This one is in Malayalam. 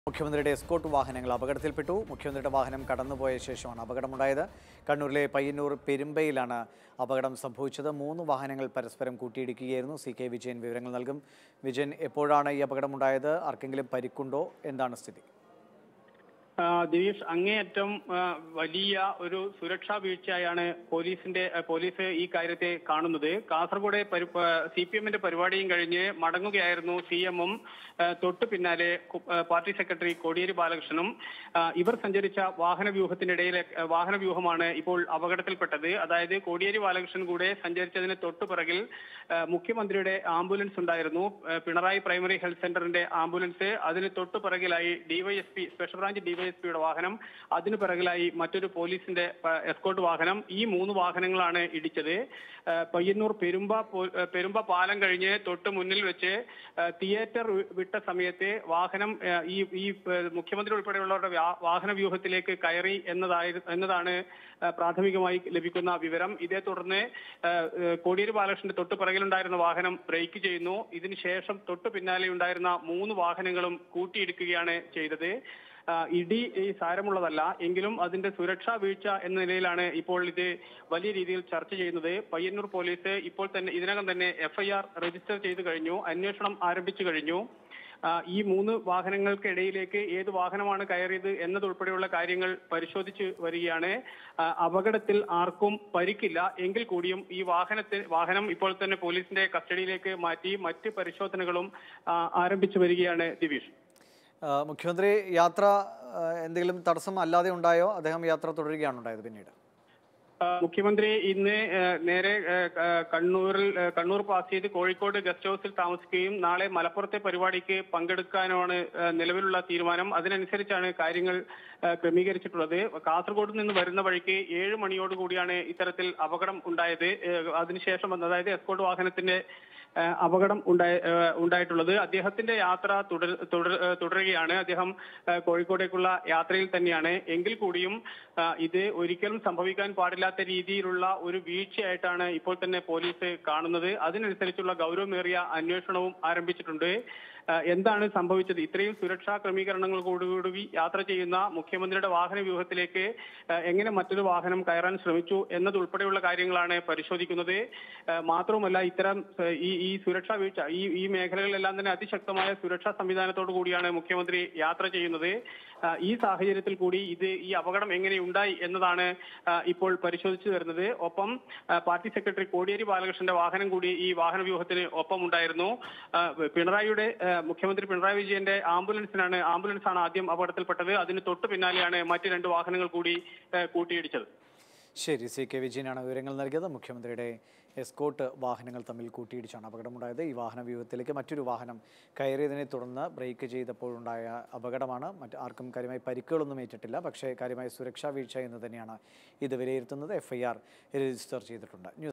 മുഖ്യമന്ത്രിയുടെ എസ്കോട്ട് വാഹനങ്ങൾ അപകടത്തിൽപ്പെട്ടു മുഖ്യമന്ത്രിയുടെ വാഹനം കടന്നുപോയ ശേഷമാണ് അപകടമുണ്ടായത് കണ്ണൂരിലെ പയ്യന്നൂർ പെരുമ്പയിലാണ് അപകടം സംഭവിച്ചത് മൂന്ന് വാഹനങ്ങൾ പരസ്പരം കൂട്ടിയിടിക്കുകയായിരുന്നു സി കെ വിജയൻ വിവരങ്ങൾ നൽകും വിജയൻ എപ്പോഴാണ് ഈ അപകടമുണ്ടായത് ആർക്കെങ്കിലും പരിക്കുണ്ടോ എന്താണ് സ്ഥിതി ആ, ദിനേഷ് അങ്ങേയറ്റം ആ, വലിയ ഒരു സുരക്ഷാ വീഴ്ചയായാണ് പോലീസിന്റെ ആ, പോലീസ് ഈ കാര്യത്തെ കാണുന്നത് കാസർഗോഡ് സി പി എമ്മിന്റെ പരിപാടിയും കഴിഞ്ഞ് മടങ്ങുകയായിരുന്നു സി എമ്മും തൊട്ടു പിന്നാലെ കു- ആ, പാർട്ടി സെക്രട്ടറി കോടിയേരി ബാലകൃഷ്ണനും ആ, ഇവർ സഞ്ചരിച്ച വാഹന വ്യൂഹത്തിനിടയിലെ ആ, വാഹന വ്യൂഹമാണ് ഇപ്പോൾ അപകടത്തിൽപ്പെട്ടത് അതായത് കോടിയേരി ബാലകൃഷ്ണൻ കൂടെ സഞ്ചരിച്ചതിന് തൊട്ടു പിറകിൽ ആ, മുഖ്യമന്ത്രിയുടെ ആംബുലൻസ് ഉണ്ടായിരുന്നു ആ, പിണറായി പ്രൈമറി ഹെൽത്ത് സെന്ററിന്റെ ആംബുലൻസ് അതിന് തൊട്ടു പിറകിലായി ഡിവൈഎസ്പി സ്പെഷ്യൽ ബ്രാഞ്ച് ഡിവൈഎസ്പിയുടെ വാഹനം അതിന് പിറകിലായി മറ്റൊരു പോലീസിന്റെ ആ, എസ്കോർട്ട് വാഹനം ഈ മൂന്ന് വാഹനങ്ങളാണ് ഇടിച്ചത് ആ, പയ്യന്നൂർ പെരുമ്പ പോ- ആ, പെരുമ്പ പാലം കഴിഞ്ഞ് തൊട്ട് മുന്നിൽ വെച്ച് ആ, തിയേറ്റർ വി- വിട്ട സമയത്ത് വാഹനം ആ, ഈ ഈ ആ, മുഖ്യമന്ത്രി ഉൾപ്പെടെയുള്ളവരുടെ വ്യാ- വാഹന വ്യൂഹത്തിലേക്ക് കയറി എന്നതായി എന്നതാണ് ആ, പ്രാഥമികമായി ലഭിക്കുന്ന വിവരം ഇതേ തുടർന്ന് ആ, ആ, കോടിയേരി ബാലകൃഷ്ണന്റെ തൊട്ട് പിറകിലുണ്ടായിരുന്ന വാഹനം ബ്രേക്ക് ചെയ്യുന്നു ഇതിനുശേഷം തൊട്ട് പിന്നാലെ ഉണ്ടായിരുന്ന മൂന്ന് വാഹനങ്ങളും കൂട്ടിയിടിക്കുകയാണ് ചെയ്തത് ആ, ഇടി ഈ സാരമുള്ളതല്ല എങ്കിലും അതിന്റെ സുരക്ഷാ വീഴ്ച എന്ന നിലയിലാണ് ഇപ്പോൾ ഇത് വലിയ രീതിയിൽ ചർച്ച ചെയ്യുന്നത് പയ്യന്നൂർ പോലീസ് ഇപ്പോൾ തന്നെ ഇതിനകം തന്നെ എഫ്ഐആർ രജിസ്റ്റർ ചെയ്തു കഴിഞ്ഞു അന്വേഷണം ആരംഭിച്ചു കഴിഞ്ഞു ആ, ഈ മൂന്ന് വാഹനങ്ങൾക്കിടയിലേക്ക് ഏത് വാഹനമാണ് കയറിയത് എന്നതുൾപ്പെടെയുള്ള കാര്യങ്ങൾ പരിശോധിച്ച് വരികയാണ് ആ, അപകടത്തിൽ ആർക്കും പരിക്കില്ല എങ്കിൽ കൂടിയും ഈ വാഹനത്തിൽ വാഹനം ഇപ്പോൾ തന്നെ പോലീസിന്റെ കസ്റ്റഡിയിലേക്ക് മാറ്റി മറ്റ് പരിശോധനകളും ആ, ആരംഭിച്ചു വരികയാണ് ദിവീഷ് ആ, മുഖ്യമന്ത്രി യാത്ര ആ, എന്തെങ്കിലും തടസ്സം അല്ലാതെ ഉണ്ടായോ അദ്ദേഹം യാത്ര തുടരുകയാണ് ഉണ്ടായത് പിന്നീട് ആ, മുഖ്യമന്ത്രി ഇന്ന് ആ, നേരെ ആ, ആ, കണ്ണൂരിൽ ആ, കണ്ണൂർ പാസ് ചെയ്ത് കോഴിക്കോട് ഗസ്റ്റ് ഹൗസിൽ താമസിക്കുകയും നാളെ മലപ്പുറത്തെ പരിപാടിക്ക് പങ്കെടുക്കാനുമാണ് ആ, നിലവിലുള്ള തീരുമാനം അതിനനുസരിച്ചാണ് കാര്യങ്ങൾ ആ, ക്രമീകരിച്ചിട്ടുള്ളത് കാസർഗോഡ് നിന്ന് വരുന്ന വഴിക്ക് ഏഴ് മണിയോട് കൂടിയാണ് ഇത്തരത്തിൽ അപകടം ഉണ്ടായത് ഏ, അതിനുശേഷം വന്ന അതായത് എസ്കോർട്ട് വാഹനത്തിന്റെ ആ, അപകടം ഉണ്ടായ ആ, ഉണ്ടായിട്ടുള്ളത് അദ്ദേഹത്തിന്റെ യാത്ര തുടർ തുടർ ആ, തുടരുകയാണ് അദ്ദേഹം ആ, കോഴിക്കോടേക്കുള്ള യാത്രയിൽ തന്നെയാണ് എങ്കിൽ കൂടിയും ആ, ഇത് ഒരിക്കലും സംഭവിക്കാൻ പാടില്ലാത്ത രീതിയിലുള്ള ഒരു വീഴ്ചയായിട്ടാണ് ഇപ്പോൾ തന്നെ പോലീസ് കാണുന്നത് അതിനനുസരിച്ചുള്ള ഗൗരവമേറിയ അന്വേഷണവും ആരംഭിച്ചിട്ടുണ്ട് ആ, എന്താണ് സംഭവിച്ചത് ഇത്രയും സുരക്ഷാ ക്രമീകരണങ്ങളോടുകൂടി യാത്ര ചെയ്യുന്ന മുഖ്യമന്ത്രിയുടെ വാഹന വ്യൂഹത്തിലേക്ക് ആ, എങ്ങനെ മറ്റൊരു വാഹനം കയറാൻ ശ്രമിച്ചു എന്നതുൾപ്പെടെയുള്ള കാര്യങ്ങളാണ് പരിശോധിക്കുന്നത് ആ, മാത്രവുമല്ല ഇത്തരം ആ, ഈ ഈ സുരക്ഷാ വീഴ്ച ഈ ഈ മേഖലകളിലെല്ലാം തന്നെ അതിശക്തമായ സുരക്ഷാ സംവിധാനത്തോടു കൂടിയാണ് മുഖ്യമന്ത്രി യാത്ര ചെയ്യുന്നത് ആ, ഈ സാഹചര്യത്തിൽ കൂടി ഇത് ഈ അപകടം എങ്ങനെ ഉണ്ടായി എന്നതാണ് ആ, ഇപ്പോൾ പരിശോധിച്ചു വരുന്നത് ഒപ്പം ആ, പാർട്ടി സെക്രട്ടറി കോടിയേരി ബാലകൃഷ്ണന്റെ വാഹനം കൂടി ഈ വാഹന വ്യൂഹത്തിന് ഒപ്പം ഉണ്ടായിരുന്നു ആ, പിണറായിയുടെ ആ, മുഖ്യമന്ത്രി പിണറായി വിജയന്റെ ആംബുലൻസിനാണ് ആംബുലൻസ് ആണ് ആദ്യം അപകടത്തിൽപ്പെട്ടത് അതിന് തൊട്ടു പിന്നാലെയാണ് മറ്റ് രണ്ട് വാഹനങ്ങൾ കൂടി ആ, കൂട്ടിയിടിച്ചത് ശരി സി കെ വിജയനാണ് വിവരങ്ങൾ നൽകിയത് മുഖ്യമന്ത്രിയുടെ എസ്കോട്ട് വാഹനങ്ങൾ തമ്മിൽ കൂട്ടിയിടിച്ചാണ് അപകടമുണ്ടായത് ഈ വാഹന വ്യൂഹത്തിലേക്ക് മറ്റൊരു വാഹനം കയറിയതിനെ തുടർന്ന് ബ്രേക്ക് ചെയ്തപ്പോഴുണ്ടായ അപകടമാണ് മറ്റ് ആർക്കും കാര്യമായി പരിക്കുകളൊന്നും ഏറ്റിട്ടില്ല പക്ഷേ കാര്യമായ സുരക്ഷാ വീഴ്ച എന്ന് തന്നെയാണ് ഇത് വിലയിരുത്തുന്നത് എഫ്ഐആർ രജിസ്റ്റർ ചെയ്തിട്ടുണ്ട് ന്യൂസ്